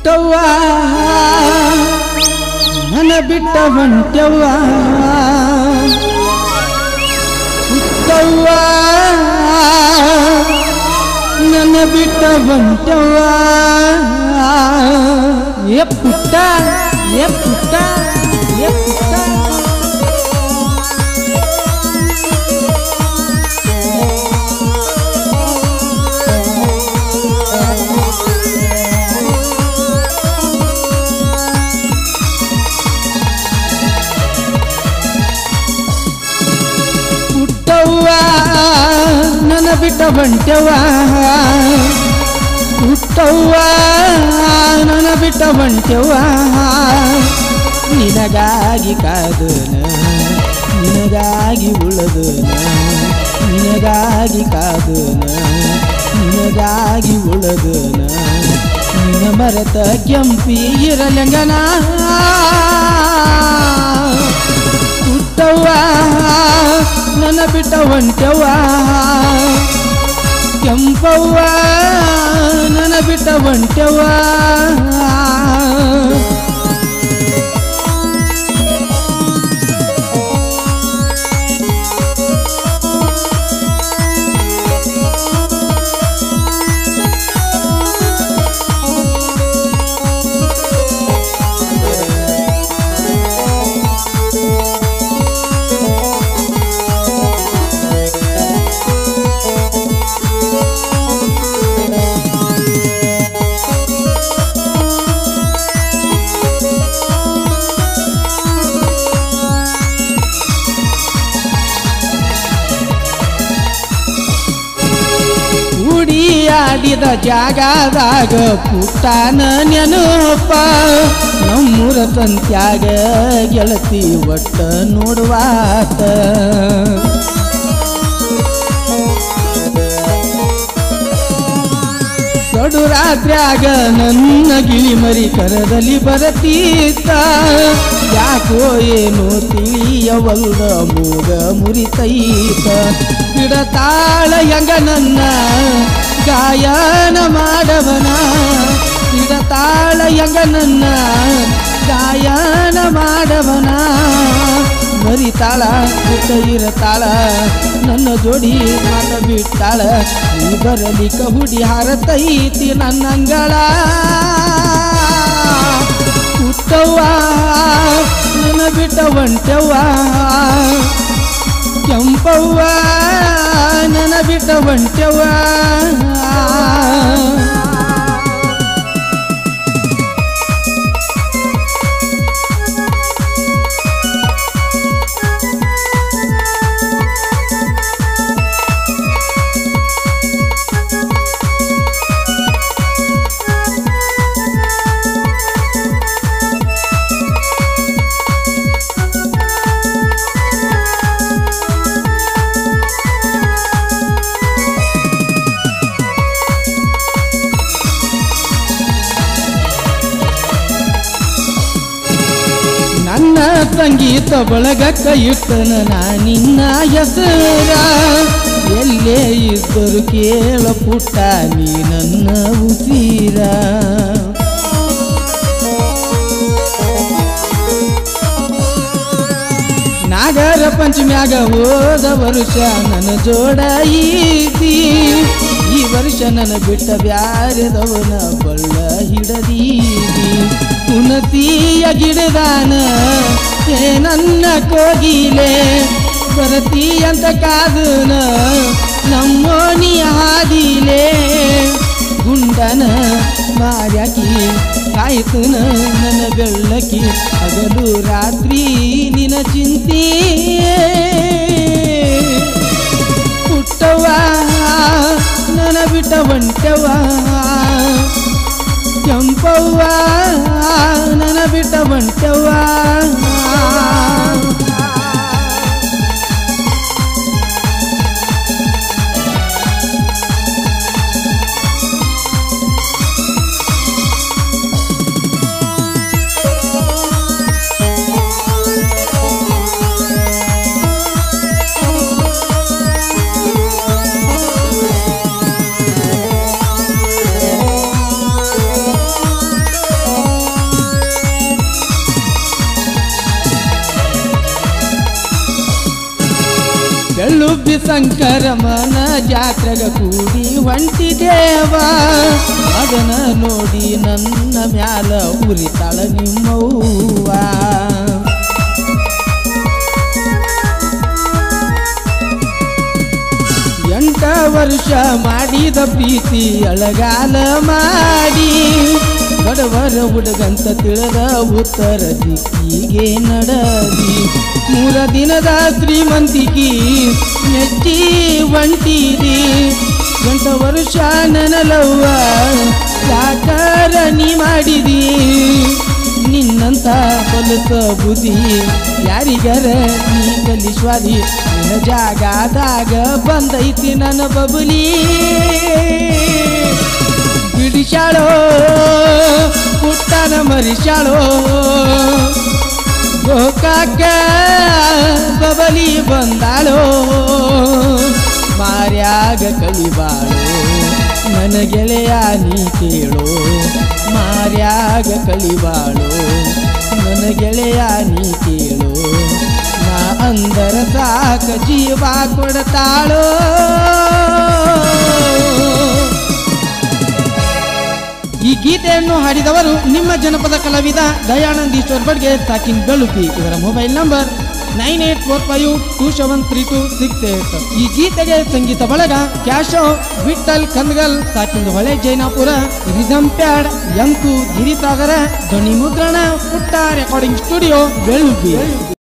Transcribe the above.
ಹುಟ್ಟವ್ವ ನನ್ನ ಬಿಟ್ಟ ಹೊಂಟವ್ವ ಹುಟ್ಟವ್ವ ನನ್ನ ಬಿಟ್ಟ ಹೊಂಟವ್ವ ಏ ಪುಟ್ಟ ಏ ಪುಟ್ಟ ಏ ಪುಟ್ಟ ಹುಟ್ಟವ್ವ ನನ್ನ ಬಿಟ್ಟ ಬಂಟವ್ವ ಹುಟ್ಟವ್ವ ನನ್ನ ಬಿಟ್ಟ ಬಂಟವ್ವ ನಿನಗಾಗಿ ಕಾದನ ನಿನಗಾಗಿ ಉಳದನ ನಿನಗಾಗಿ ಕಾದನ ನಿನಗಾಗಿ ಉಳದನ ನಿನ ಮರೆತ ಕೆಂಪಿ ಇರಲಂಗನ ಹುಟ್ಟವ್ವ ನನ್ನ ಬಿಟ್ಟ ಹೊಂಟವ್ವ ಕೆಂಪವ್ವ ನನ್ನ ಬಿಟ್ಟ ಹೊಂಟವ್ವ ಉಡಿಯಾಡಿದ ಜಾಗದಾಗ ಪುಟ್ಟಾನ ನೆನಪ ನಮ್ಮೂರ ತಂತ್ಯಾಗ ಗೆಳತಿ ಒಟ್ಟ ನೋಡುವಾತ ಕಡು ರಾತ್ರ್ಯಾಗ ನನ್ನ ಗಿಳಿ ಮರಿ ಕರದಲ್ಲಿ ಬರತೀತ ಯಾಕೋ ಏನು ತಿಳಿಯವಲ್ದ ಮೂಗ ಮುರಿತೈತ ಬಿಡತಾಳ ಹೆಂಗ ನನ್ನ ಗಾಯನ ಮಾಡವನ ಬಿಡತಾಳ ಹೆಂಗ ನನ್ನ ಗಾಯನ ಮಾಡವನ ಮರಿತಾಳ ಬಿಟ್ಟ ಇರತಾಳ ನನ್ನ ಜೋಡಿ ಮಾತ ಬಿಟ್ಟಾಳ ನೀ ಬರಲಿಕ ಹುಡಿ ಹಾರತೈತಿ ನನ್ನಂಗಳ ಹುಟ್ಟವ್ವ ನನ್ನ ಬಿಟ್ಟ ಒಂಟವ್ವ ಕೆಂಪವ್ವ ನನ್ನ ಬಿಟ್ಟ ಒಂಟವ್ವ ನನ್ನ ಸಂಗೀತ ಬಳಗಕ್ಕ ಇಟ್ಟನ ನಾ ನಿನ್ನ ಹೆಸರ ಎಲ್ಲೇ ಇದ್ದರು ಕೇಳ ಪುಟ್ಟ ನೀ ನನ್ನ ಉಸಿರ ನಾಗರ ಪಂಚಮ್ಯಾಗ ಹೋದ ವರ್ಷ ನನ್ನ ಜೋಡ ಈತಿ ಈ ವರ್ಷ ನನ್ನ ಬಿಟ್ಟ ಬ್ಯಾರೆದವನ ಬಳ್ಳ ಹಿಡದೀದಿ ಉನ್ನತಿಯ ಗಿಡದಾನ ಏ ನನ್ನ ಕೋಗಿಲೆ ಬರತಿ ಅಂತ ಕಾದನ ನಮ್ಮೋನಿ ಹಾದಿಲೆ ಗುಂಡನ ಮಾರ್ಯಾಕಿ ಕಾಯ್ತನ ನನ್ನ ಬೆಳ್ಳಕಿ ಹಗಲು ರಾತ್ರಿ ನಿನ ಚಿಂತೆ ಪುಟ್ಟವ್ವ ನನ್ನ ಬಿಟ್ಟ ಹೊಂಟವ್ವ ಕೆಂಪವ್ವ ನನ್ನ ಬಿಟ್ಟ ಹೊಂಟವ್ವ ಸಂಕರಮನ ಜಾತ್ರೆಗ ಕೂಡಿ ಹೊಂಟಿದೇವ ಅದನ್ನ ನೋಡಿ ನನ್ನ ಮ್ಯಾಲ ಉರಿತಾಳ ನಿಮ್ಮವ್ವ ಎಂಟ ವರ್ಷ ಮಾಡಿದ ಪ್ರೀತಿ ಅಳಗಾಲ ಮಾಡಿ ಬಡವರ ಹುಡುಗಂತ ತಿಳಿದ ಉತ್ತರ ದಿಕ್ಕಿಗೆ ನಡದಿ ಮೂರ ದಿನದ ಶ್ರೀಮಂತಿಕಿ ಮೆಚ್ಚಿ ಒಂಟಿದಿ ಗಂಟ ವರ್ಷ ನನಲವ್ವ ಸಾಕಾರ ನೀ ಮಾಡಿದಿ ನಿನ್ನಂತ ಹೊಲಸ ಬುದ್ಧಿ ಯಾರಿಗರ ನೀ ಕಲಿಸ್ವಾದಿ ನಿನ್ನ ಜಾಗದಾಗ ಬಂದೈತಿ ನನ್ನ ಬಬುಲಿ ಬಿಡಿಸಾಳೋ ಪುಟ್ಟನ ಮರಿಸಾಳೋ ಗೋಕಾಕ ಬಬಲಿ ಬಂದಾಳೋ ಮಾರ್ಯಾಗ ಕಳಿಬಾಳೋ ನನ್ನ ಗೆಳೆಯ ನೀ ಕೇಳೋ ಮಾರ್ಯಾಗ ಕಳಿಬಾಳೋ ನನ್ನ ಗೆಳೆಯ ನೀ ಕೇಳೋ ನಾ ಅಂದರ ಸಾಕ ಜೀವ ಕೊಡ್ತಾಳೋ ಈ ಗೀತೆಯನ್ನು ಹಾಡಿದವರು ನಿಮ್ಮ ಜನಪದ ಕಲಾವಿದ ದಯಾನಂದ್ ಈಶ್ವರ್ ಬಡ್ಗೆ ಸಾಕಿನ್ ಬೆಳುಪಿ ಇವರ mobile number nine eight four five two seven three two six eight ಈ ಗೀತೆಗೆ ಸಂಗೀತ ಬಳಗ ಕ್ಯಾಶೋ ವಿಠಲ್ ಕಂದಗಲ್ ಸಾಕಿಂದ ಹೊಳೆ ಜೈನಾಪುರ ರಿದಮ್ ಪ್ಯಾಡ್ ಯಂಕು ಗಿರಿಸಾಗರ ಧ್ವನಿ ಮುದ್ರಣ ಪುಟ್ಟ ರೆಕಾರ್ಡಿಂಗ್ ಸ್ಟುಡಿಯೋ ಬೆಳುಪಿ